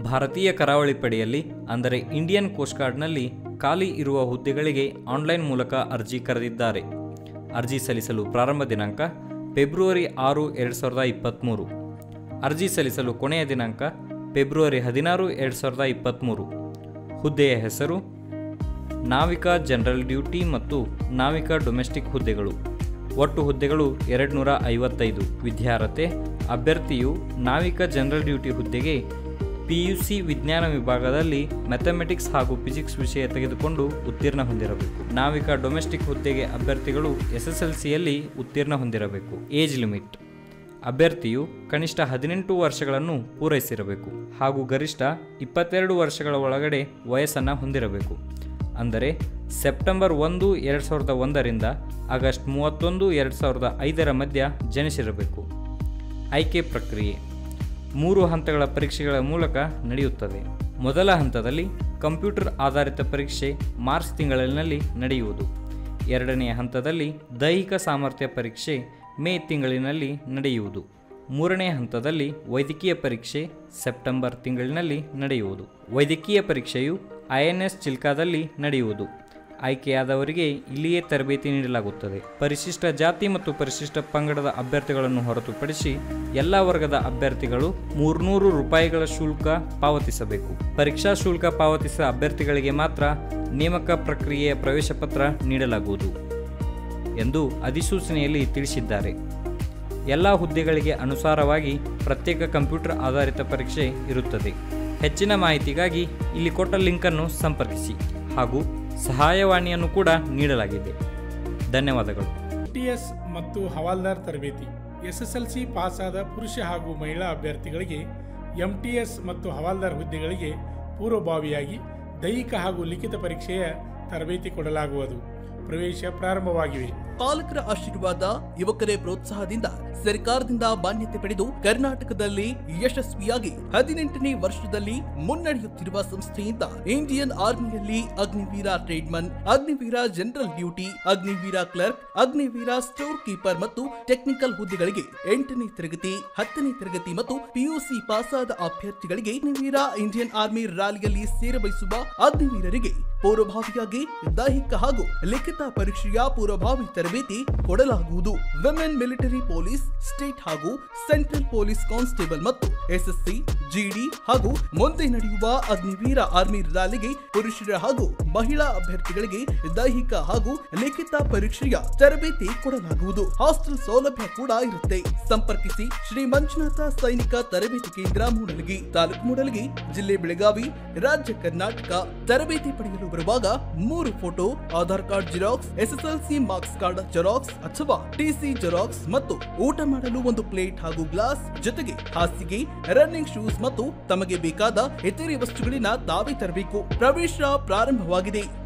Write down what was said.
ಭಾರತೀಯ ಕರಾವಳಿ ಪಡೆಯಲ್ಲಿ ಅಂದರೆ ಇಂಡಿಯನ್ ಕೋಸ್ಟ್ ಗಾರ್ಡ್ನಲ್ಲಿ ಖಾಲಿ ಇರುವ ಹುದ್ದೆಗಳಿಗೆ ಆನ್ಲೈನ್ ಮೂಲಕ ಅರ್ಜಿ ಕರೆದಿದ್ದಾರೆ ಅರ್ಜಿ ಸಲ್ಲಿಸಲು ಪ್ರಾರಂಭ ದಿನಾಂಕ ಫೆಬ್ರವರಿ ಆರು ಎರಡು ಸಾವಿರದ ಇಪ್ಪತ್ತ್ಮೂರು ಅರ್ಜಿ ಸಲ್ಲಿಸಲು ಕೊನೆಯ ದಿನಾಂಕ ಫೆಬ್ರವರಿ ಹದಿನಾರು ಎರಡು ಸಾವಿರದ ಇಪ್ಪತ್ತ್ಮೂರು ಹುದ್ದೆಯ ಹೆಸರು ನಾವಿಕ ಜನರಲ್ ಡ್ಯೂಟಿ ಮತ್ತು ನಾವಿಕ ಡೊಮೆಸ್ಟಿಕ್ ಹುದ್ದೆಗಳು ಒಟ್ಟು ಹುದ್ದೆಗಳು ಎರಡು ನೂರ ಐವತ್ತೈದು ವಿದ್ಯಾರ್ಹತೆ ಅಭ್ಯರ್ಥಿಯು ನಾವಿಕ ಜನರಲ್ ಡ್ಯೂಟಿ ಹುದ್ದೆಗೆ ಪಿ ಯು ಸಿ ವಿಜ್ಞಾನ ವಿಭಾಗದಲ್ಲಿ ಮ್ಯಾಥಮೆಟಿಕ್ಸ್ ಹಾಗೂ ಫಿಸಿಕ್ಸ್ ವಿಷಯ ತೆಗೆದುಕೊಂಡು ಉತ್ತೀರ್ಣ ಹೊಂದಿರಬೇಕು ನಾವಿಕ ಡೊಮೆಸ್ಟಿಕ್ ಹುದ್ದೆಗೆ ಅಭ್ಯರ್ಥಿಗಳು ಎಸ್ ಎಸ್ ಎಲ್ ಸಿಯಲ್ಲಿ ಉತ್ತೀರ್ಣ ಹೊಂದಿರಬೇಕು ಏಜ್ ಲಿಮಿಟ್ ಅಭ್ಯರ್ಥಿಯು ಕನಿಷ್ಠ ಹದಿನೆಂಟು ವರ್ಷಗಳನ್ನು ಪೂರೈಸಿರಬೇಕು ಹಾಗೂ ಗರಿಷ್ಠ ಇಪ್ಪತ್ತೆರಡು ವರ್ಷಗಳ ಒಳಗಡೆ ವಯಸ್ಸನ್ನು ಹೊಂದಿರಬೇಕು ಅಂದರೆ ಸೆಪ್ಟೆಂಬರ್ ಒಂದು ಎರಡು ಸಾವಿರದ ಒಂದರಿಂದ ಆಗಸ್ಟ್ ಮೂವತ್ತೊಂದು ಎರಡು ಸಾವಿರದ ಐದರ ಮಧ್ಯ ಜನಿಸಿರಬೇಕು ಆಯ್ಕೆ ಪ್ರಕ್ರಿಯೆ ಮೂರು ಹಂತಗಳ ಪರೀಕ್ಷೆಗಳ ಮೂಲಕ ನಡೆಯುತ್ತದೆ ಮೊದಲ ಹಂತದಲ್ಲಿ ಕಂಪ್ಯೂಟರ್ ಆಧಾರಿತ ಪರೀಕ್ಷೆ ಮಾರ್ಚ್ ತಿಂಗಳಿನಲ್ಲಿ ನಡೆಯುವುದು ಎರಡನೆಯ ಹಂತದಲ್ಲಿ ದೈಹಿಕ ಸಾಮರ್ಥ್ಯ ಪರೀಕ್ಷೆ ಮೇ ತಿಂಗಳಿನಲ್ಲಿ ನಡೆಯುವುದು ಮೂರನೇ ಹಂತದಲ್ಲಿ ವೈದ್ಯಕೀಯ ಪರೀಕ್ಷೆ ಸೆಪ್ಟೆಂಬರ್ ತಿಂಗಳಿನಲ್ಲಿ ನಡೆಯುವುದು ವೈದ್ಯಕೀಯ ಪರೀಕ್ಷೆಯು ಐ ಎನ್ ಎಸ್ ಚಿಲ್ಕಾದಲ್ಲಿ ನಡೆಯುವುದು ಆಯ್ಕೆಯಾದವರಿಗೆ ಇಲ್ಲಿಯೇ ತರಬೇತಿ ನೀಡಲಾಗುತ್ತದೆ ಪರಿಶಿಷ್ಟ ಜಾತಿ ಮತ್ತು ಪರಿಶಿಷ್ಟ ಪಂಗಡದ ಅಭ್ಯರ್ಥಿಗಳನ್ನು ಹೊರತುಪಡಿಸಿ ಎಲ್ಲ ವರ್ಗದ ಅಭ್ಯರ್ಥಿಗಳು ಮೂರ್ನೂರು ರೂಪಾಯಿಗಳ ಶುಲ್ಕ ಪಾವತಿಸಬೇಕು ಪರೀಕ್ಷಾ ಶುಲ್ಕ ಪಾವತಿಸಿದ ಅಭ್ಯರ್ಥಿಗಳಿಗೆ ಮಾತ್ರ ನೇಮಕ ಪ್ರಕ್ರಿಯೆಯ ಪ್ರವೇಶ ಪತ್ರ ನೀಡಲಾಗುವುದು ಎಂದು ಅಧಿಸೂಚನೆಯಲ್ಲಿ ತಿಳಿಸಿದ್ದಾರೆ ಎಲ್ಲ ಹುದ್ದೆಗಳಿಗೆ ಅನುಸಾರವಾಗಿ ಪ್ರತ್ಯೇಕ ಕಂಪ್ಯೂಟರ್ ಆಧಾರಿತ ಪರೀಕ್ಷೆ ಇರುತ್ತದೆ ಹೆಚ್ಚಿನ ಮಾಹಿತಿಗಾಗಿ ಇಲ್ಲಿ ಕೊಟ್ಟ ಲಿಂಕನ್ನು ಸಂಪರ್ಕಿಸಿ ಹಾಗೂ ಸಹಾಯವಾಣಿಯನ್ನು ಕೂಡ ನೀಡಲಾಗಿದೆ ಧನ್ಯವಾದಗಳು ಟಿಎಸ್ ಮತ್ತು ಹವಾಲ್ದಾರ್ ತರಬೇತಿ ಎಸ್ಎಸ್ಎಲ್ಸಿ ಪಾಸ್ ಆದ ಪುರುಷ ಹಾಗೂ ಮಹಿಳಾ ಅಭ್ಯರ್ಥಿಗಳಿಗೆ ಎಂಟಿಎಸ್ ಮತ್ತು ಹವಾಲ್ದಾರ್ ಹುದ್ದೆಗಳಿಗೆ ಪೂರ್ವಭಾವಿಯಾಗಿ ದೈಹಿಕ ಹಾಗೂ ಲಿಖಿತ ಪರೀಕ್ಷೆಯ ತರಬೇತಿ ಕೊಡಲಾಗುವುದು ಪ್ರವೇಶ ಪ್ರಾರಂಭವಾಗಿವೆ ಪಾಲಕರ ಆಶೀರ್ವಾದ ಯುವಕರೇ ಪ್ರೋತ್ಸಾಹದಿಂದ ಸರ್ಕಾರದಿಂದ ಮಾನ್ಯತೆ ಪಡೆದು ಕರ್ನಾಟಕದಲ್ಲಿ ಯಶಸ್ವಿಯಾಗಿ ಹದಿನೆಂಟನೇ ವರ್ಷದಲ್ಲಿ ಮುನ್ನಡೆಯುತ್ತಿರುವ ಸಂಸ್ಥೆಯಿಂದ ಇಂಡಿಯನ್ ಆರ್ಮಿಯಲ್ಲಿ Agniveer tradesman Agniveer general duty Agniveer clerk Agniveer store keeper ಮತ್ತು ಟೆಕ್ನಿಕಲ್ ಹುದ್ದೆಗಳಿಗೆ ಎಂಟನೇ ತರಗತಿ ಹತ್ತನೇ ತರಗತಿ ಮತ್ತು ಪಿಯುಸಿ ಪಾಸಾದ ಅಭ್ಯರ್ಥಿಗಳಿಗೆ ಅಗ್ನಿವೀರ ಇಂಡಿಯನ್ ಆರ್ಮಿ ರ್ಯಾಲಿಯಲ್ಲಿ ಸೇರಬಯಸುವ ಅಗ್ನಿವೀರರಿಗೆ ಪೂರ್ವಭಾವಿಯಾಗಿ ದೈಹಿಕ ಹಾಗೂ ಲಿಖಿತ ಪರೀಕ್ಷೆಯ ಪೂರ್ವಭಾವಿ ತರಬೇತಿ ಕೊಡಲಾಗುವುದು ವಿಮೆನ್ ಮಿಲಿಟರಿ ಪೊಲೀಸ್ ಸ್ಟೇಟ್ ಹಾಗೂ ಸೆಂಟ್ರಲ್ ಪೊಲೀಸ್ ಕಾನ್ಸ್ಟೇಬಲ್ ಮತ್ತು ಎಸ್ಎಸ್ಸಿ ಜಿಡಿ ಹಾಗೂ ಮುಂದೆ ನಡೆಯುವ ಅಗ್ನಿವೀರ ಆರ್ಮಿ ರ್ಯಾಲಿಗೆ ಪುರುಷರ ಹಾಗೂ ಮಹಿಳಾ ಅಭ್ಯರ್ಥಿಗಳಿಗೆ ದೈಹಿಕ ಹಾಗೂ ಲಿಖಿತ ಪರೀಕ್ಷೆಯ ತರಬೇತಿ ಕೊಡಲಾಗುವುದು ಹಾಸ್ಟೆಲ್ ಸೌಲಭ್ಯ ಕೂಡ ಇರುತ್ತೆ ಸಂಪರ್ಕಿಸಿ ಶ್ರೀ ಮಂಜುನಾಥ ಸೈನಿಕ ತರಬೇತಿ ಕೇಂದ್ರ ಮೂಡಲಗಿ ತಾಲೂಕು ಮೂಡಲಗಿ ಜಿಲ್ಲೆ ಬೆಳಗಾವಿ ರಾಜ್ಯ ಕರ್ನಾಟಕ ತರಬೇತಿ ಪಡೆಯಲು ಬರುವಾಗ ಮೂರು photo Aadhaar card xerox SSLC marks card xerox ಅಥವಾ ಟಿಸಿ ಜೆರಾಕ್ಸ್ ಮತ್ತು ಊಟ ಮಾಡಲು ಒಂದು ಪ್ಲೇಟ್ ಹಾಗೂ ಗ್ಲಾಸ್ ಜೊತೆಗೆ ಹಾಸಿಗೆ ರನ್ನಿಂಗ್ ಶೂಸ್ ಮತ್ತು ತಮಗೆ ಬೇಕಾದ ಇತರೆ ವಸ್ತುಗಳಿನ ತಾವೇ ತರಬೇಕು ಪ್ರವೇಶ ಪ್ರಾರಂಭವಾಗಿದೆ